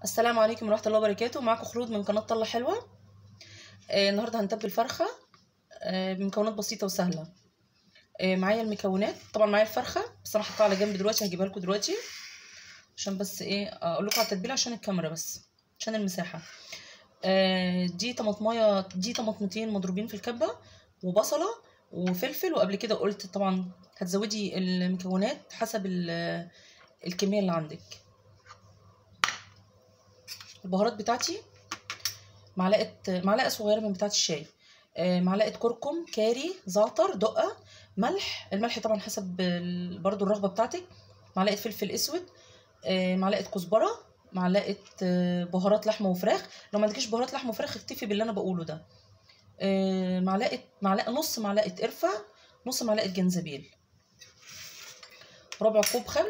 السلام عليكم ورحمة الله وبركاته معاكم خلود من قناة طلة حلوة آه النهاردة هنتبل فرخة آه بمكونات بسيطة وسهلة آه معايا المكونات طبعا معايا الفرخة بس انا حطها على جنب دلوقتي هجيبها لكم دلوقتي عشان بس ايه اقول لكم على التتبيلة عشان الكاميرا بس عشان المساحة آه دي طماطمايه دي طماطمتين مضروبين في الكبة وبصلة وفلفل وقبل كده قلت طبعا هتزودي المكونات حسب ال- الكمية اللي عندك البهارات بتاعتي معلقه معلقه صغيره من بتاعه الشاي آه، معلقه كركم كاري زعتر دقه ملح الملح طبعا حسب ال- برضو الرغبه بتاعتك معلقه فلفل اسود آه، معلقه كزبره معلقه آه، بهارات لحمه وفراخ لو ما عندكيش بهارات لحمه وفراخ اكتفي باللي انا بقوله ده آه، معلقه معلقه نص معلقه قرفه نص معلقه جنزبيل ربع كوب خل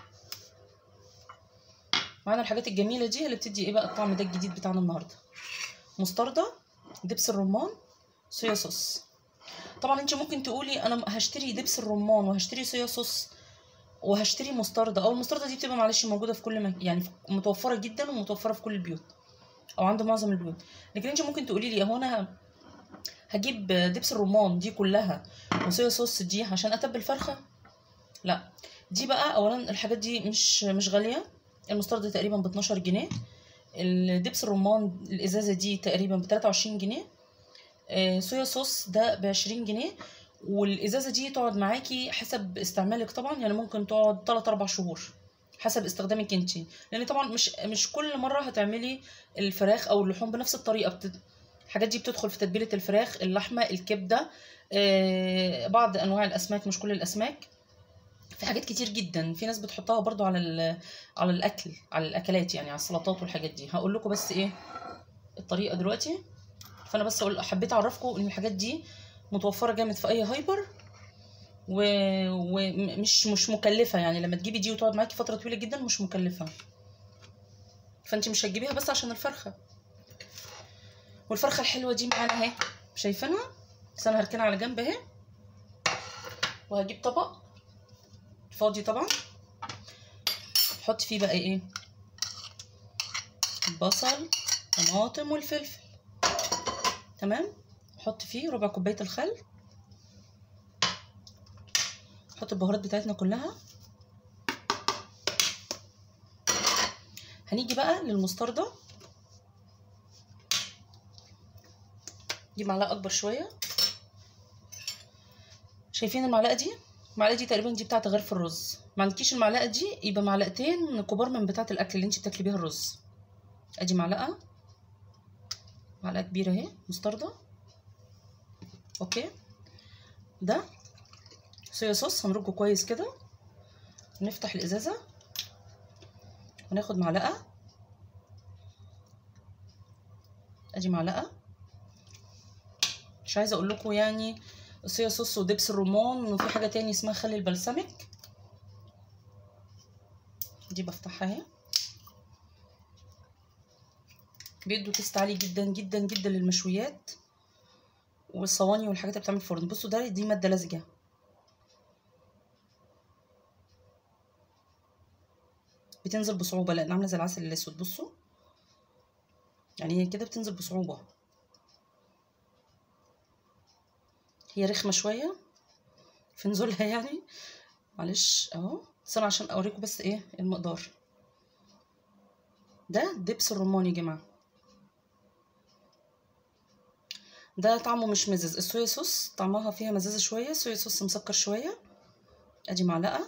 معانا الحاجات الجميله دي اللي بتدي ايه بقى الطعم ده الجديد بتاعنا النهارده مستردة دبس الرمان صويا صوص طبعا انت ممكن تقولي انا هشتري دبس الرمان وهشتري صويا صوص وهشتري مستردة او المستردة دي بتبقى معلش موجوده في كل مك... يعني في- متوفره جدا ومتوفره في كل البيوت او عند معظم البيوت لكن انت ممكن تقولي لي هو انا هجيب دبس الرمان دي كلها وصويا صوص دي عشان اتبل فرخه لا دي بقى اولا الحاجات دي مش مش غاليه المستردة تقريبا ب 12 جنيه الدبس الرمان الازازه دي تقريبا ب 23 جنيه آه، صويا صوص ده ب 20 جنيه والازازه دي تقعد معاكي حسب استعمالك طبعا يعني ممكن تقعد 3 4 شهور حسب استخدامك انت لان طبعا مش مش كل مره هتعملي الفراخ او اللحوم بنفس الطريقه بت... الحاجات دي بتدخل في تتبيله الفراخ اللحمه الكبده آه، بعض انواع الاسماك مش كل الاسماك في حاجات كتير جدا في ناس بتحطها برضو على ال- على الاكل على الاكلات يعني على السلطات والحاجات دي هقول لكم بس ايه الطريقه دلوقتي فانا بس اقول حبيت اعرفكم ان الحاجات دي متوفره جامد في اي هايبر و- ومش مش مكلفه يعني لما تجيبي دي وتقعد معاكي فتره طويله جدا مش مكلفه فانت مش هتجيبيها بس عشان الفرخه والفرخه الحلوه دي معانا اهي شايفينها بس انا هركنها على جنب اهي وهجيب طبق فاضي طبعا حط فيه بقى ايه البصل طماطم والفلفل تمام حط فيه ربع كوبايه الخل نحط البهارات بتاعتنا كلها هنيجي بقى للمستردة دي معلقه اكبر شويه شايفين المعلقه دي المعلقه دي تقريبا دي بتاعت غرف الرز ما عندكيش المعلقه دي يبقى معلقتين كبار من بتاعه الاكل اللي انت بتاكلي بيها الرز ادي معلقه معلقه كبيره اهي مستردة اوكي ده صويا صوص هنرجه كويس كده نفتح الازازه وناخد معلقه ادي معلقه مش عايزه اقول لكم يعني الصويا صوص ودبس الرمان وفي حاجه تاني اسمها خل البلسمك دي بفتحها اهي بيدوا تيست عالي جدا جدا جدا للمشويات والصواني والحاجات اللي بتعمل فرن بصوا ده دي ماده لزجه بتنزل بصعوبه لان عامله زي العسل الاسود بصوا يعني هي كده بتنزل بصعوبه هي رخمه شويه في نزولها يعني معلش اهو بس انا عشان اوريكم بس ايه المقدار ده دبس الرمان يا جماعه ده طعمه مش مزز الصويا صوص طعمها فيها مزازه شويه صويا صوص مسكر شويه ادي معلقه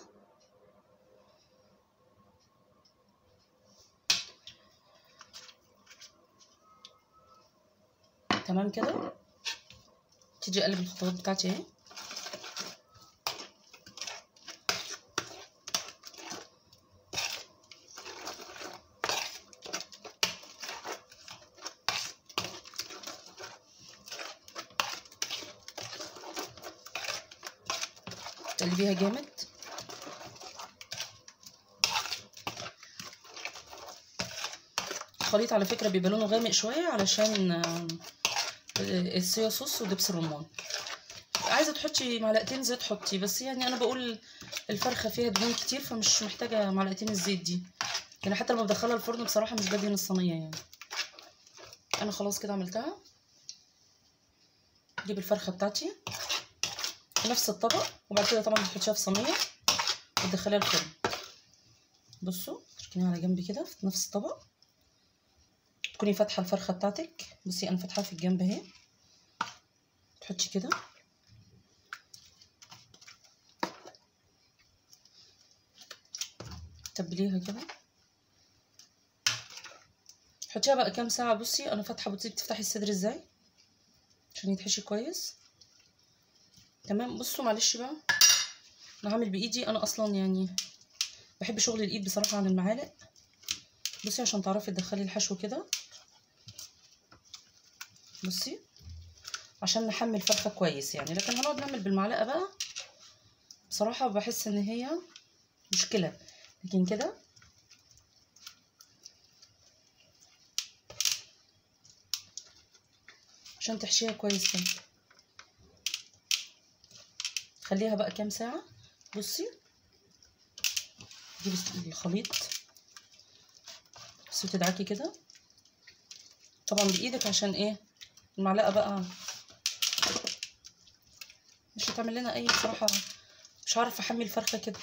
تمام كده تيجي اقلب الخطوات بتاعتي اهي تقلبيها جامد الخليط على فكرة بيبقى لونه غامق شوية علشان آه، الصويا صوص ودبس الرمان عايزة تحطي معلقتين زيت حطي بس يعني انا بقول الفرخة فيها دهون كتير فمش محتاجة معلقتين الزيت دي يعني حتى لما بدخلها الفرن بصراحه مش بدهن الصينيه يعني انا خلاص كده عملتها اجيب الفرخه بتاعتي في نفس الطبق وبعد كده طبعا بتحطيها في صينيه وتدخليها الفرن بصوا تركنيها على جنب كده في نفس الطبق تكوني فاتحه الفرخه بتاعتك بصي انا فاتحاها في الجنب اهي تحطي كده تبليها كده حطيها بقى كام ساعه بصي انا فاتحه بصي بتفتحي الصدر ازاي عشان يتحشي كويس تمام بصوا معلش بقى انا هعمل بايدي انا اصلا يعني بحب شغل الايد بصراحه عن المعالق بصي عشان تعرفي تدخلي الحشو كده بصي عشان نحمي الفرخه كويس يعني لكن هنقعد نعمل بالمعلقه بقى بصراحه بحس ان هي مشكله لكن كده عشان تحشيها كويس كده خليها بقى كام ساعة بصي جيبي الخليط بس تدعكي كده طبعا بايدك عشان ايه المعلقة بقى مش هتعمل لنا اي بصراحة مش عارفة احمي الفرخة كده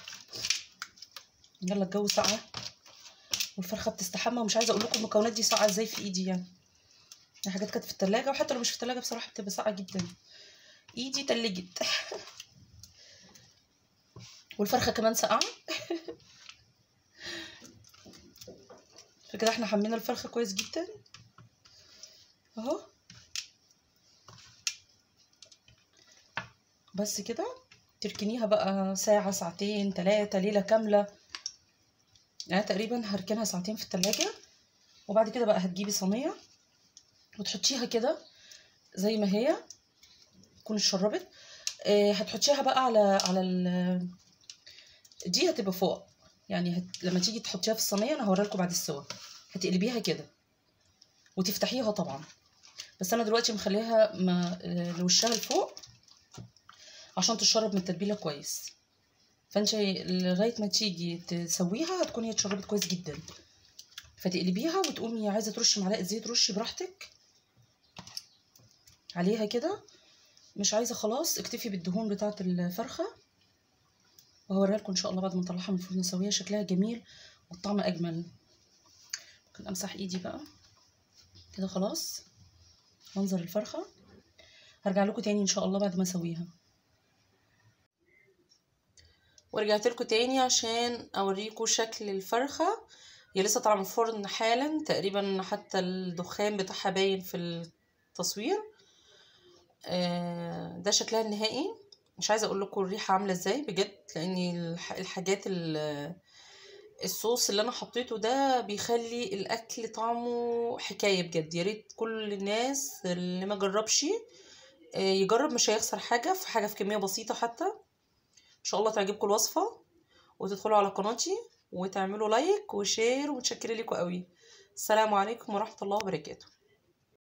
يلا الجو ساقعة والفرخة بتستحمى ومش عايزة اقول لكم المكونات دي ساقعة ازاي في ايدي يعني حاجات كانت في التلاجة وحتى لو مش في التلاجة بصراحة بتبقى ساقعة جدا ايدي تلجت والفرخة كمان ساقعة فكده احنا حمينا الفرخة كويس جدا اهو بس كده تركنيها بقى ساعة ساعتين تلاتة ليلة كاملة يعني تقريبا هركنها ساعتين في التلاجة وبعد كده بقى هتجيبي صينية وتحطيها كده زي ما هي تكون اتشربت آه هتحطيها بقى على على ال دي هتبقى فوق يعني هت... لما تيجي تحطيها في الصينيه انا هوريها لكم بعد السوا هتقلبيها كده وتفتحيها طبعا بس انا دلوقتي مخليها ما... لوشها لفوق عشان تشرب من التتبيله كويس فانت لغايه ما تيجي تسويها هتكون هي اتشربت كويس جدا فتقلبيها وتقومي عايزه ترشي معلقه زيت رشي براحتك عليها كده مش عايزه خلاص اكتفي بالدهون بتاعه الفرخه وهوريها لكم ان شاء الله بعد ما نطلعها من الفرن نسويها شكلها جميل والطعم اجمل ممكن امسح ايدي بقى كده خلاص منظر الفرخه هرجع لكم تاني ان شاء الله بعد ما اسويها ورجعت لكم تاني عشان اوريكم شكل الفرخه هي لسه طالعه من الفرن حالا تقريبا حتى الدخان بتاعها باين في التصوير آه ده شكلها النهائي مش عايزه اقول لكم الريحه عامله ازاي بجد لان الحاجات الصوص اللي انا حطيته ده بيخلي الاكل طعمه حكايه بجد يا ريت كل الناس اللي ما جربش يجرب مش هيخسر حاجه في حاجه في كميه بسيطه حتى ان شاء الله تعجبكم الوصفه وتدخلوا على قناتي وتعملوا لايك وشير ومتشكره لكم قوي السلام عليكم ورحمه الله وبركاته